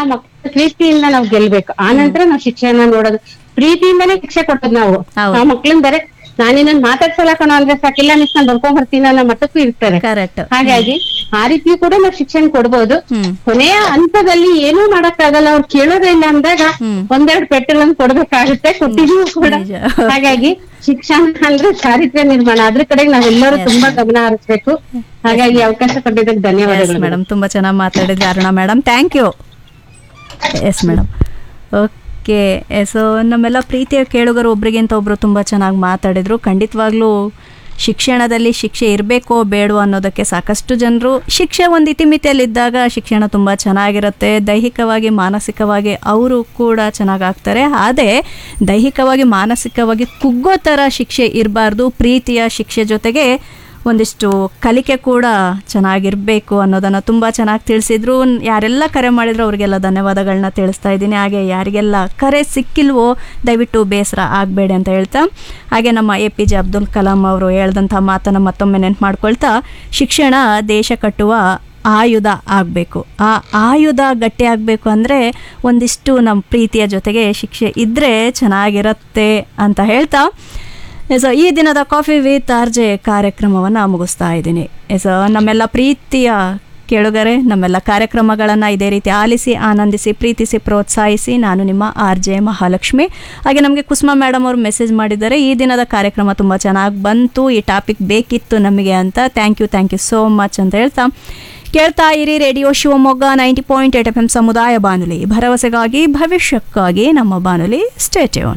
ನಾವು ಮಕ್ಕಳ ಪ್ರೀತಿಯಿಂದ ನಾವು ಗೆಲ್ಬೇಕು ಆ ನಂತರ ನಾವು ಶಿಕ್ಷೆಯನ್ನ ನೋಡೋದು ಪ್ರೀತಿಯಿಂದನೇ ಶಿಕ್ಷೆ ಕೊಡೋದು ನಾವು ಹೌದು. ನಾವು ಮಕ್ಳನ್ನ ಬರೇ ನಾನಿನ್ನ ಮಾತಾಡ್ಸಲ್ಲ ಕಣೋ ಅಂದ್ರೆ ಸಾಕಿಲ್ಲ ಮಿಸ್ ನಾನು ಬರ್ಕೊಂಡ್ ಬರ್ತೀನಿ ಅನ್ನೋ ಮಟ್ಟಕ್ಕೂ ಇರ್ತಾರೆ ಕರೆಕ್ಟ್ ಹಾಗಾಗಿ ಆ ರೀತಿಯೂ ಕೂಡ ನಾವು ಶಿಕ್ಷಣ ಕೊಡ್ಬೋದು ಹ್ಮ್. ಕೊನೆಯ ಹಂತದಲ್ಲಿ ಏನೂ ಮಾಡಕ್ಕಾಗಲ್ಲ ಅವ್ರು ಕೇಳೋದೇ ಇಲ್ಲ ಅಂದಾಗ ಹ್ಮ್. ಒಂದೆರಡು ಪೆಟ್ಟಲನ್ನು ಕೊಡ್ಬೇಕಾಗುತ್ತೆ ಕೊಟ್ಟಿದೀವಿ ಕೂಡ ನಿಜ. ಹಾಗಾಗಿ ಶಿಕ್ಷಣ ಅಂದ್ರೆ ಚಾರಿತ್ರ್ಯ ನಿರ್ಮಾಣ ಅದ್ರ ಕಡೆಗೆ ನಾವೆಲ್ಲರೂ ತುಂಬಾ ಗಮನ ಹರಿಸ್ಬೇಕು ಹಾಗಾಗಿ ಅವಕಾಶ ಕೊಟ್ಟಿದ್ದಕ್ಕೆ ಎಸ್ ಧನ್ಯವಾದಗಳು ಮೇಡಮ್ ತುಂಬಾ ಚೆನ್ನಾಗಿ ಮಾತಾಡಿದ್ರಿ Aruna madam thank you yes madam okay so ನಮ್ಮೆಲ್ಲ ಪ್ರೀತಿಯ ಕೇಳುಗರು ಒಬ್ರಿಗಿಂತ ಒಬ್ರು ತುಂಬ ಚೆನ್ನಾಗಿ ಮಾತಾಡಿದ್ರು ಖಂಡಿತವಾಗ್ಲೂ ಶಿಕ್ಷಣದಲ್ಲಿ ಶಿಕ್ಷೆ ಇರಬೇಕೋ ಬೇಡವೋ ಅನ್ನೋದಕ್ಕೆ ಸಾಕಷ್ಟು ಜನರು ಶಿಕ್ಷೆ ಒಂದು ಇತಿಮಿತಿಯಲ್ಲಿದ್ದಾಗ ಶಿಕ್ಷಣ ತುಂಬ ಚೆನ್ನಾಗಿರುತ್ತೆ ದೈಹಿಕವಾಗಿ ಮಾನಸಿಕವಾಗಿ ಅವರು ಕೂಡ ಚೆನ್ನಾಗಾಗ್ತಾರೆ ಅದೇ ದೈಹಿಕವಾಗಿ ಮಾನಸಿಕವಾಗಿ ಕುಗ್ಗೋ ಥರ ಶಿಕ್ಷೆ ಇರಬಾರ್ದು ಪ್ರೀತಿಯ ಶಿಕ್ಷೆ ಜೊತೆಗೆ ಒಂದಿಷ್ಟು ಕಲಿಕೆ ಕೂಡ ಚೆನ್ನಾಗಿರಬೇಕು ಅನ್ನೋದನ್ನು ತುಂಬ ಚೆನ್ನಾಗಿ ತಿಳಿಸಿದ್ರು ಯಾರೆಲ್ಲ ಕರೆ ಮಾಡಿದ್ರು ಅವರಿಗೆಲ್ಲ ಧನ್ಯವಾದಗಳನ್ನ ತಿಳಿಸ್ತಾ ಇದ್ದೀನಿ ಹಾಗೆ ಯಾರಿಗೆಲ್ಲ ಕರೆ ಸಿಕ್ಕಿಲ್ವೋ ದಯವಿಟ್ಟು ಬೇಸರ ಆಗಬೇಡಿ ಅಂತ ಹೇಳ್ತಾ ಹಾಗೆ ನಮ್ಮ A P J Abdul Kalam ಅವರು ಹೇಳ್ದಂಥ ಮಾತನ್ನು ಮತ್ತೊಮ್ಮೆ ನೆನ್ಪು ಮಾಡ್ಕೊಳ್ತಾ ಶಿಕ್ಷಣ ದೇಶ ಕಟ್ಟುವ ಆಯುಧ ಆಗಬೇಕು ಆ ಆಯುಧ ಗಟ್ಟಿ ಆಗಬೇಕು ಅಂದರೆ ಒಂದಿಷ್ಟು ನಮ್ಮ ಪ್ರೀತಿಯ ಜೊತೆಗೆ ಶಿಕ್ಷೆ ಇದ್ದರೆ ಚೆನ್ನಾಗಿರುತ್ತೆ ಅಂತ ಹೇಳ್ತಾ ಸೊ ಈ ದಿನದ ಕಾಫಿ ವಿತ್ ಆರ್ ಜೆ ಕಾರ್ಯಕ್ರಮವನ್ನು ಮುಗಿಸ್ತಾ ಇದ್ದೀನಿ ಸೊ ನಮ್ಮೆಲ್ಲ ಪ್ರೀತಿಯ ಕೇಳುಗರೆ ನಮ್ಮೆಲ್ಲ ಕಾರ್ಯಕ್ರಮಗಳನ್ನು ಇದೇ ರೀತಿ ಆಲಿಸಿ ಆನಂದಿಸಿ ಪ್ರೀತಿಸಿ ಪ್ರೋತ್ಸಾಹಿಸಿ ನಾನು ನಿಮ್ಮ ಆರ್ ಜೆ ಮಹಾಲಕ್ಷ್ಮಿ ಹಾಗೆ ನಮಗೆ ಕುಸುಮಾ ಮೇಡಮ್ ಅವರು ಮೆಸೇಜ್ ಮಾಡಿದ್ದಾರೆ ಈ ದಿನದ ಕಾರ್ಯಕ್ರಮ ತುಂಬ ಚೆನ್ನಾಗಿ ಬಂತು ಈ ಟಾಪಿಕ್ ಬೇಕಿತ್ತು ನಮಗೆ ಅಂತ thank you thank you so much ಅಂತ ಹೇಳ್ತಾ ಕೇಳ್ತಾ ಇರಿ radio Shivamogga ninety point eight F M ಸಮುದಾಯ ಬಾನುಲಿ ಭರವಸೆಗಾಗಿ ಭವಿಷ್ಯಕ್ಕಾಗಿ ನಮ್ಮ ಬಾನುಲಿ ಸ್ಟೇಟ್ಯೂನ್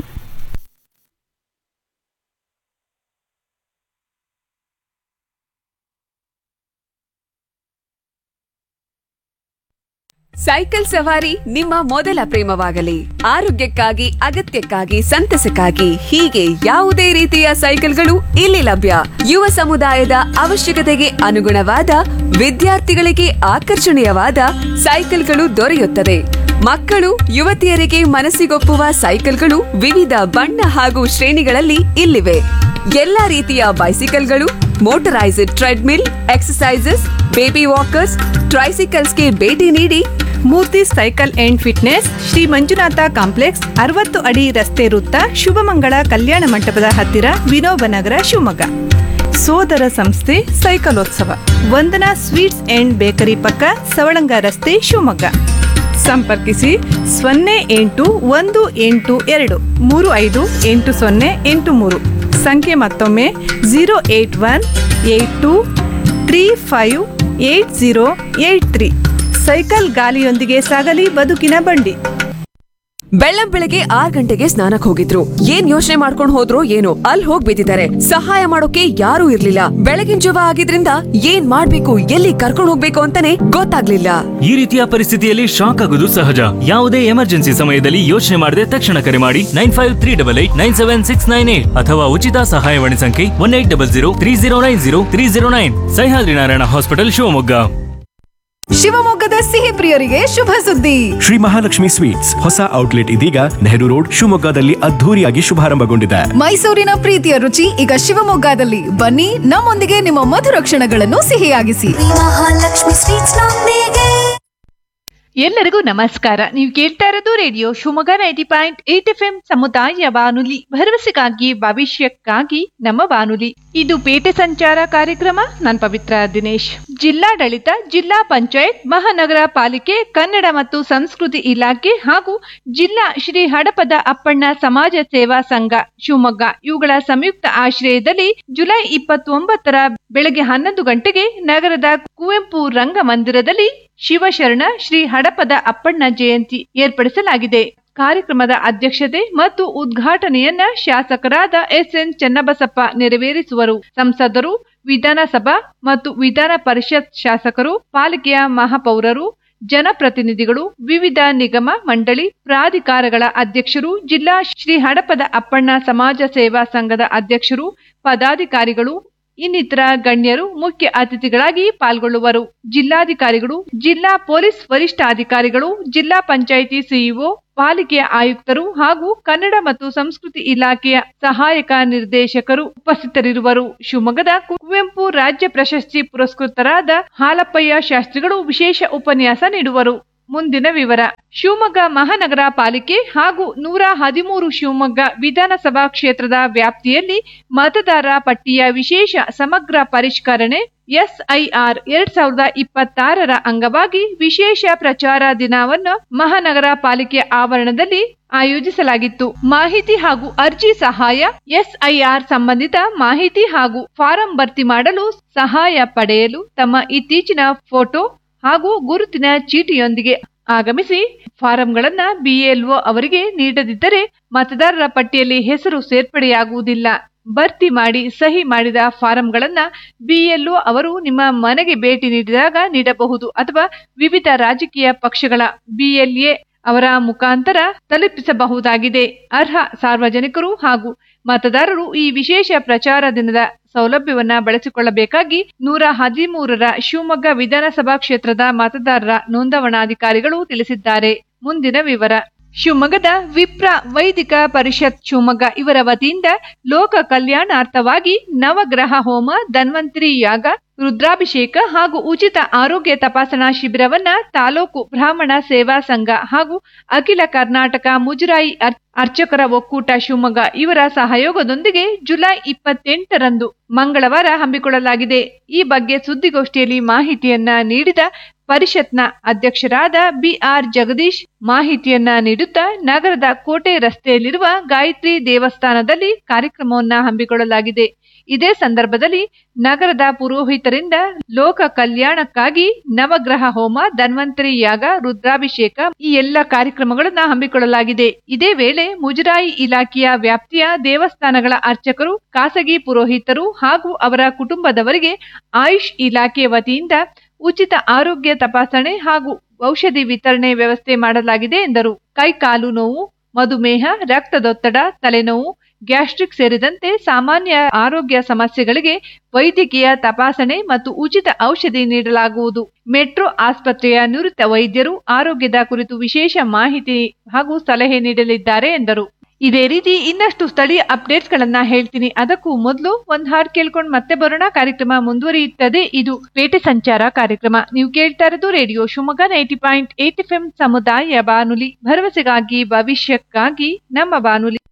ಸೈಕಲ್ ಸವಾರಿ ನಿಮ್ಮ ಮೊದಲ ಪ್ರೇಮವಾಗಲಿ ಆರೋಗ್ಯಕ್ಕಾಗಿ ಅಗತ್ಯಕ್ಕಾಗಿ ಸಂತಸಕ್ಕಾಗಿ ಹೀಗೆ ಯಾವುದೇ ರೀತಿಯ ಸೈಕಲ್ಗಳು ಇಲ್ಲಿ ಲಭ್ಯ ಯುವ ಸಮುದಾಯದ ಅವಶ್ಯಕತೆಗೆ ಅನುಗುಣವಾದ ವಿದ್ಯಾರ್ಥಿಗಳಿಗೆ ಆಕರ್ಷಣೀಯವಾದ ಸೈಕಲ್ಗಳು ದೊರೆಯುತ್ತದೆ ಮಕ್ಕಳು ಯುವತಿಯರಿಗೆ ಮನಸ್ಸಿಗೊಪ್ಪುವ ಸೈಕಲ್ಗಳು ವಿವಿಧ ಬಣ್ಣ ಹಾಗೂ ಶ್ರೇಣಿಗಳಲ್ಲಿ ಇಲ್ಲಿವೆ ಎಲ್ಲಾ ರೀತಿಯ ಬೈಸಿಕಲ್ಗಳು motorised treadmill exercises baby walkers ಟ್ರೈಸಿಕಲ್ಸ್ಗೆ ಭೇಟಿ ನೀಡಿ Murthy cycle and fitness Shri Manjunatha complex ಅರವತ್ತು ಅಡಿ ರಸ್ತೆ ವೃತ್ತ ಶುಭಮಂಗಳ ಕಲ್ಯಾಣ ಮಂಟಪದ ಹತ್ತಿರ ವಿನೋಬನಗರ ಶಿವಮೊಗ್ಗ ಸೋದರ ಸಂಸ್ಥೆ ಸೈಕಲೋತ್ಸವ ವಂದನಾ ಸ್ವೀಟ್ಸ್ ಅಂಡ್ ಬೇಕರಿ ಪಕ್ಕ ಸವಳಂಗ ರಸ್ತೆ ಶಿವಮೊಗ್ಗ ಸಂಪರ್ಕಿಸಿ ಸೊನ್ನೆ ಎಂಟು ಒಂದು ಎಂಟು ಎರಡು ಮೂರು ಐದು ಎಂಟು ಸೊನ್ನೆ ಎಂಟು ಮೂರು ಸಂಖ್ಯೆ ಮತ್ತೊಮ್ಮೆ zero eight one eight two three five eight zero eight three cycle ಗಾಲಿಯೊಂದಿಗೆ ಸಾಗಲಿ ಬದುಕಿನ ಬಂಡಿ ಬೆಳ್ಳಂ ಬೆಳಗ್ಗೆ ಆರ್ ಗಂಟೆಗೆ ಸ್ನಾನಕ್ ಹೋಗಿದ್ರು ಏನ್ ಯೋಚನೆ ಮಾಡ್ಕೊಂಡ್ ಹೋದ್ರೋ ಏನೋ ಅಲ್ಲಿ ಹೋಗ್ ಬಿದ್ದಿದ್ದಾರೆ ಸಹಾಯ ಮಾಡೋಕೆ ಯಾರೂ ಇರ್ಲಿಲ್ಲ ಬೆಳಗಿನ ಜವ ಆಗಿದ್ರಿಂದ ಏನ್ ಮಾಡ್ಬೇಕು ಎಲ್ಲಿ ಕರ್ಕೊಂಡ್ ಹೋಗ್ಬೇಕು ಅಂತಾನೆ ಗೊತ್ತಾಗ್ಲಿಲ್ಲ ಈ ರೀತಿಯ ಪರಿಸ್ಥಿತಿಯಲ್ಲಿ ಶಾಕ್ ಆಗೋದು ಸಹಜ ಯಾವುದೇ ಎಮರ್ಜೆನ್ಸಿ ಸಮಯದಲ್ಲಿ ಯೋಚನೆ ಮಾಡದೆ ತಕ್ಷಣ ಕರೆ ಮಾಡಿ nine five three double eight nine seven six nine eight ಅಥವಾ ಉಚಿತ ಸಹಾಯವಾಣಿ ಸಂಖ್ಯೆ one eight double zero three zero nine zero three zero nine Sahyadri Narayana hospital Shivamogga ಶಿವಮೊಗ್ಗದ ಸಿಹಿ ಪ್ರಿಯರಿಗೆ ಶುಭ ಸುದ್ದಿ ಶ್ರೀ ಮಹಾಲಕ್ಷ್ಮಿ ಸ್ವೀಟ್ಸ್ ಹೊಸ ಔಟ್ಲೆಟ್ ಇದೀಗ ನೆಹರು ರೋಡ್ ಶಿವಮೊಗ್ಗದಲ್ಲಿ ಅದ್ಧೂರಿಯಾಗಿ ಶುಭಾರಂಭಗೊಂಡಿದೆ ಮೈಸೂರಿನ ಪ್ರೀತಿಯ ರುಚಿ ಈಗ ಶಿವಮೊಗ್ಗದಲ್ಲಿ ಬನ್ನಿ ನಮ್ಮೊಂದಿಗೆ ನಿಮ್ಮ ಮಧುರ ಕ್ಷಣಗಳನ್ನು ಸಿಹಿಯಾಗಿಸಿ ಮಹಾಲಕ್ಷ್ಮಿ ಸ್ವೀಟ್ಸ್ ನೊಂದಿಗೆ ಎಲ್ಲರಿಗೂ ನಮಸ್ಕಾರ ನೀವು ಕೇಳ್ತಾ ಇರೋದು radio Shivamogga ninety point eight F M ಸಮುದಾಯ ಬಾನುಲಿ ಭರವಸೆಗಾಗಿ ಭವಿಷ್ಯಕ್ಕಾಗಿ ನಮ್ಮ ಬಾನುಲಿ ಇದು ಪೇಟೆ ಸಂಚಾರ ಕಾರ್ಯಕ್ರಮ ನಾನ್ ಪವಿತ್ರ ದಿನೇಶ್ ಜಿಲ್ಲಾಡಳಿತ ಜಿಲ್ಲಾ ಪಂಚಾಯತ್ ಮಹಾನಗರ ಪಾಲಿಕೆ ಕನ್ನಡ ಮತ್ತು ಸಂಸ್ಕೃತಿ ಇಲಾಖೆ ಹಾಗೂ ಜಿಲ್ಲಾ ಶ್ರೀ ಹಡಪದ ಅಪ್ಪಣ್ಣ ಸಮಾಜ ಸೇವಾ ಸಂಘ ಶಿವಮೊಗ್ಗ ಇವುಗಳ ಸಂಯುಕ್ತ ಆಶ್ರಯದಲ್ಲಿ ಜುಲೈ ಇಪ್ಪತ್ತೊಂಬತ್ತರ ಬೆಳಗ್ಗೆ ಹನ್ನೊಂದು ಗಂಟೆಗೆ ನಗರದ ಕುವೆಂಪು ರಂಗಮಂದಿರದಲ್ಲಿ ಶಿವಶರಣ ಶ್ರೀ ಹಡಪದ ಅಪ್ಪಣ್ಣ ಜಯಂತಿ ಏರ್ಪಡಿಸಲಾಗಿದೆ ಕಾರ್ಯಕ್ರಮದ ಅಧ್ಯಕ್ಷತೆ ಮತ್ತು ಉದ್ಘಾಟನೆಯನ್ನ ಶಾಸಕರಾದ ಎಸ್ ಎನ್ ಚನ್ನಬಸಪ್ಪ ನೆರವೇರಿಸುವರು ಸಂಸದರು ವಿಧಾನಸಭಾ ಮತ್ತು ವಿಧಾನ ಪರಿಷತ್ ಶಾಸಕರು ಪಾಲಿಕೆಯ ಮಹಾಪೌರರು ಜನಪ್ರತಿನಿಧಿಗಳು ವಿವಿಧ ನಿಗಮ ಮಂಡಳಿ ಪ್ರಾಧಿಕಾರಗಳ ಅಧ್ಯಕ್ಷರು ಜಿಲ್ಲಾ ಶ್ರೀ ಹಡಪದ ಅಪ್ಪಣ್ಣ ಸಮಾಜ ಸೇವಾ ಸಂಘದ ಅಧ್ಯಕ್ಷರು ಪದಾಧಿಕಾರಿಗಳು ಇನ್ನಿತರ ಗಣ್ಯರು ಮುಖ್ಯ ಅತಿಥಿಗಳಾಗಿ ಪಾಲ್ಗೊಳ್ಳುವರು ಜಿಲ್ಲಾಧಿಕಾರಿಗಳು ಜಿಲ್ಲಾ ಪೊಲೀಸ್ ವರಿಷ್ಠಾಧಿಕಾರಿಗಳು ಜಿಲ್ಲಾ ಪಂಚಾಯಿತಿ ಸಿಇಒ ಪಾಲಿಕೆಯ ಆಯುಕ್ತರು ಹಾಗೂ ಕನ್ನಡ ಮತ್ತು ಸಂಸ್ಕೃತಿ ಇಲಾಖೆಯ ಸಹಾಯಕ ನಿರ್ದೇಶಕರು ಉಪಸ್ಥಿತರಿರುವರು ಶಿವಮೊಗ್ಗದ ಕುವೆಂಪು ರಾಜ್ಯ ಪ್ರಶಸ್ತಿ ಪುರಸ್ಕೃತರಾದ ಹಾಲಪ್ಪಯ್ಯ ಶಾಸ್ತ್ರಿಗಳು ವಿಶೇಷ ಉಪನ್ಯಾಸ ನೀಡುವರು ಮುಂದಿನ ವಿವರ ಶಿವಮೊಗ್ಗ ಮಹಾನಗರ ಪಾಲಿಕೆ ಹಾಗೂ ನೂರ ಹದಿಮೂರು ಶಿವಮೊಗ್ಗ ವಿಧಾನಸಭಾ ಕ್ಷೇತ್ರದ ವ್ಯಾಪ್ತಿಯಲ್ಲಿ ಮತದಾರ ಪಟ್ಟಿಯ ವಿಶೇಷ ಸಮಗ್ರ ಪರಿಷ್ಕರಣೆ ಎಸ್ಐಆರ್ ಎರಡ್ ಸಾವಿರದ ಇಪ್ಪತ್ತಾರರ ಅಂಗವಾಗಿ ವಿಶೇಷ ಪ್ರಚಾರ ದಿನವನ್ನು ಮಹಾನಗರ ಪಾಲಿಕೆ ಆವರಣದಲ್ಲಿ ಆಯೋಜಿಸಲಾಗಿತ್ತು ಮಾಹಿತಿ ಹಾಗೂ ಅರ್ಜಿ ಸಹಾಯ ಎಸ್ಐಆರ್ ಸಂಬಂಧಿತ ಮಾಹಿತಿ ಹಾಗೂ ಫಾರಂ ಭರ್ತಿ ಮಾಡಲು ಸಹಾಯ ಪಡೆಯಲು ತಮ್ಮ ಇತ್ತೀಚಿನ ಫೋಟೋ ಹಾಗೂ ಗುರುತಿನ ಚೀಟಿಯೊಂದಿಗೆ ಆಗಮಿಸಿ ಫಾರಂಗಳನ್ನ ಬಿಎಲ್ಒ ಅವರಿಗೆ ನೀಡದಿದ್ದರೆ ಮತದಾರರ ಪಟ್ಟಿಯಲ್ಲಿ ಹೆಸರು ಸೇರ್ಪಡೆಯಾಗುವುದಿಲ್ಲ ಭರ್ತಿ ಮಾಡಿ ಸಹಿ ಮಾಡಿದ ಫಾರಂಗಳನ್ನ ಬಿಎಲ್ಒ ಅವರು ನಿಮ್ಮ ಮನೆಗೆ ಭೇಟಿ ನೀಡಿದಾಗ ನೀಡಬಹುದು ಅಥವಾ ವಿವಿಧ ರಾಜಕೀಯ ಪಕ್ಷಗಳ ಬಿಎಲ್ಎ ಅವರ ಮುಖಾಂತರ ತಲುಪಿಸಬಹುದಾಗಿದೆ ಅರ್ಹ ಸಾರ್ವಜನಿಕರು ಹಾಗೂ ಮತದಾರರು ಈ ವಿಶೇಷ ಪ್ರಚಾರ ದಿನದ ಸೌಲಭ್ಯವನ್ನ ಬಳಸಿಕೊಳ್ಳಬೇಕಾಗಿ ನೂರ ಹದಿಮೂರರ ಶಿವಮೊಗ್ಗ ವಿಧಾನಸಭಾ ಕ್ಷೇತ್ರದ ಮತದಾರರ ನೋಂದಣಾಧಿಕಾರಿಗಳು ತಿಳಿಸಿದ್ದಾರೆ ಮುಂದಿನ ವಿವರ ಶಿವಮೊಗ್ಗದ ವಿಪ್ರ ವೈದಿಕ ಪರಿಷತ್ ಶಿವಮೊಗ್ಗ ಇವರ ವತಿಯಿಂದ ಲೋಕ ಕಲ್ಯಾಣಾರ್ಥವಾಗಿ ನವಗ್ರಹ ಹೋಮ ಧನ್ವಂತರಿ ಯಾಗ ರುದ್ರಾಭಿಷೇಕ ಹಾಗೂ ಉಚಿತ ಆರೋಗ್ಯ ತಪಾಸಣಾ ಶಿಬಿರವನ್ನ ತಾಲೂಕು ಬ್ರಾಹ್ಮಣ ಸೇವಾ ಸಂಘ ಹಾಗೂ ಅಖಿಲ ಕರ್ನಾಟಕ ಮುಜರಾಯಿ ಅರ್- ಅರ್ಚಕರ ಒಕ್ಕೂಟ ಶಿವಮೊಗ್ಗ ಇವರ ಸಹಯೋಗದೊಂದಿಗೆ ಜುಲೈ ಇಪ್ಪತ್ತೆಂಟರಂದು ಮಂಗಳವಾರ ಹಮ್ಮಿಕೊಳ್ಳಲಾಗಿದೆ ಈ ಬಗ್ಗೆ ಸುದ್ದಿಗೋಷ್ಠಿಯಲ್ಲಿ ಮಾಹಿತಿಯನ್ನ ನೀಡಿದ ಪರಿಷತ್ನ ಅಧ್ಯಕ್ಷರಾದ ಬಿಆರ್ ಜಗದೀಶ್ ಮಾಹಿತಿಯನ್ನ ನೀಡುತ್ತಾ ನಗರದ ಕೋಟೆ ರಸ್ತೆಯಲ್ಲಿರುವ ಗಾಯತ್ರಿ ದೇವಸ್ಥಾನದಲ್ಲಿ ಕಾರ್ಯಕ್ರಮವನ್ನ ಹಮ್ಮಿಕೊಳ್ಳಲಾಗಿದೆ ಇದೇ ಸಂದರ್ಭದಲ್ಲಿ ನಗರದ ಪುರೋಹಿತರಿಂದ ಲೋಕ ಕಲ್ಯಾಣಕ್ಕಾಗಿ ನವಗ್ರಹ ಹೋಮ ಧನ್ವಂತರಿ ಯಾಗ ರುದ್ರಾಭಿಷೇಕ ಈ ಎಲ್ಲ ಕಾರ್ಯಕ್ರಮಗಳನ್ನ ಹಮ್ಮಿಕೊಳ್ಳಲಾಗಿದೆ ಇದೇ ವೇಳೆ ಮುಜರಾಯಿ ಇಲಾಖೆಯ ವ್ಯಾಪ್ತಿಯ ದೇವಸ್ಥಾನಗಳ ಅರ್ಚಕರು ಖಾಸಗಿ ಪುರೋಹಿತರು ಹಾಗೂ ಅವರ ಕುಟುಂಬದವರಿಗೆ ಆಯುಷ್ ಇಲಾಖೆ ವತಿಯಿಂದ ಉಚಿತ ಆರೋಗ್ಯ ತಪಾಸಣೆ ಹಾಗೂ ಔಷಧಿ ವಿತರಣೆ ವ್ಯವಸ್ಥೆ ಮಾಡಲಾಗಿದೆ ಎಂದರು ಕೈಕಾಲು ನೋವು ಮಧುಮೇಹ ರಕ್ತದೊತ್ತಡ ತಲೆನೋವು ಗ್ಯಾಸ್ಟ್ರಿಕ್ ಸೇರಿದಂತೆ ಸಾಮಾನ್ಯ ಆರೋಗ್ಯ ಸಮಸ್ಯೆಗಳಿಗೆ ವೈದ್ಯಕೀಯ ತಪಾಸಣೆ ಮತ್ತು ಉಚಿತ ಔಷಧಿ ನೀಡಲಾಗುವುದು ಮೆಟ್ರೋ ಆಸ್ಪತ್ರೆಯ ನುರಿತ ವೈದ್ಯರು ಆರೋಗ್ಯದ ಕುರಿತು ವಿಶೇಷ ಮಾಹಿತಿ ಹಾಗೂ ಸಲಹೆ ನೀಡಲಿದ್ದಾರೆ ಎಂದರು ಇದೇ ರೀತಿ ಇನ್ನಷ್ಟು ಸ್ಥಳೀಯ ಅಪ್ಡೇಟ್ಸ್ ಗಳನ್ನ ಹೇಳ್ತೀನಿ ಅದಕ್ಕೂ ಮೊದಲು ಒಂದ್ ಹಾಡ್ ಕೇಳ್ಕೊಂಡ್ ಮತ್ತೆ ಬರೋಣ ಕಾರ್ಯಕ್ರಮ ಮುಂದುವರಿಯುತ್ತದೆ ಇದು ಪೇಟೆ ಸಂಚಾರ ಕಾರ್ಯಕ್ರಮ ನೀವು ಕೇಳ್ತಾ ಇರೋದು radio Shivamogga ninety point eight F ಸಮುದಾಯ ಬಾನುಲಿ ಭರವಸೆಗಾಗಿ ಭವಿಷ್ಯಕ್ಕಾಗಿ ನಮ್ಮ ಬಾನುಲಿ